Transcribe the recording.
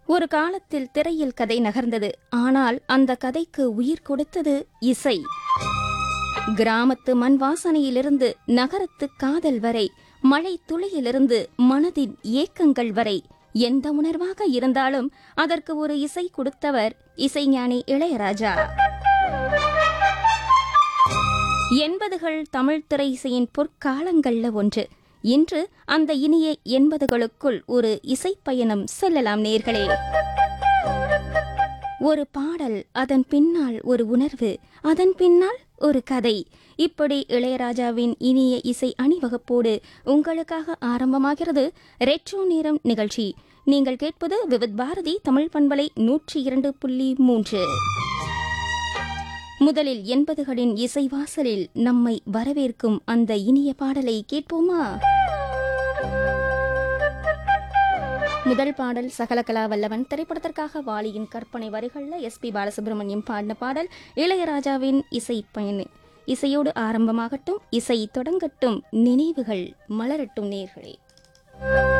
ஒரு காலத்தில் திரையில் கதை நகர்ந்தது ஆனால் அந்த கதைக்கு உயிர் கொடுத்தது இசை கிராமத்து மண் வாசனையிலிருந்து நகரத்து காதல் வரை மழை துளியிலிருந்து மனதின் ஏக்கங்கள் வரை எந்த உணர்வாக இருந்தாலும் அதற்கு ஒரு இசை கொடுத்தவர் இசைஞானி இளையராஜா எண்பதுகள் தமிழ் திரை இசையின் பொற்காலங்கள்ல ஒன்று இன்று அந்த இனிய எண்பதுகளுக்குள் ஒரு இசைப்பயணம் செல்லலாம் நேர்களே ஒரு பாடல் அதன் பின்னால் ஒரு உணர்வு அதன் பின்னால் ஒரு கதை இப்படி இளையராஜாவின் இனிய இசை அணிவகுப்போடு உங்களுக்காக ஆரம்பமாகிறது ரெட்ரோ நேரம் நிகழ்ச்சி நீங்கள் கேட்பது விவித் பாரதி தமிழ் பண்பலை நூற்றி இரண்டு புள்ளி மூன்று முதலில் எண்பதுகளின் இசை வாசலில் நம்மை வரவேற்கும் அந்த இனிய பாடலை கேட்போமா முதல் பாடல் சகலகலா வல்லவன் திரைப்படத்திற்காக வாலியின் கற்பனை வரிகள்ல எஸ் பி பாலசுப்ரமணியம் பாடின பாடல் இளையராஜாவின் இசை பயணி இசையோடு ஆரம்பமாகட்டும் இசை தொடங்கட்டும் நினைவுகள் மலரட்டும் நேர்களே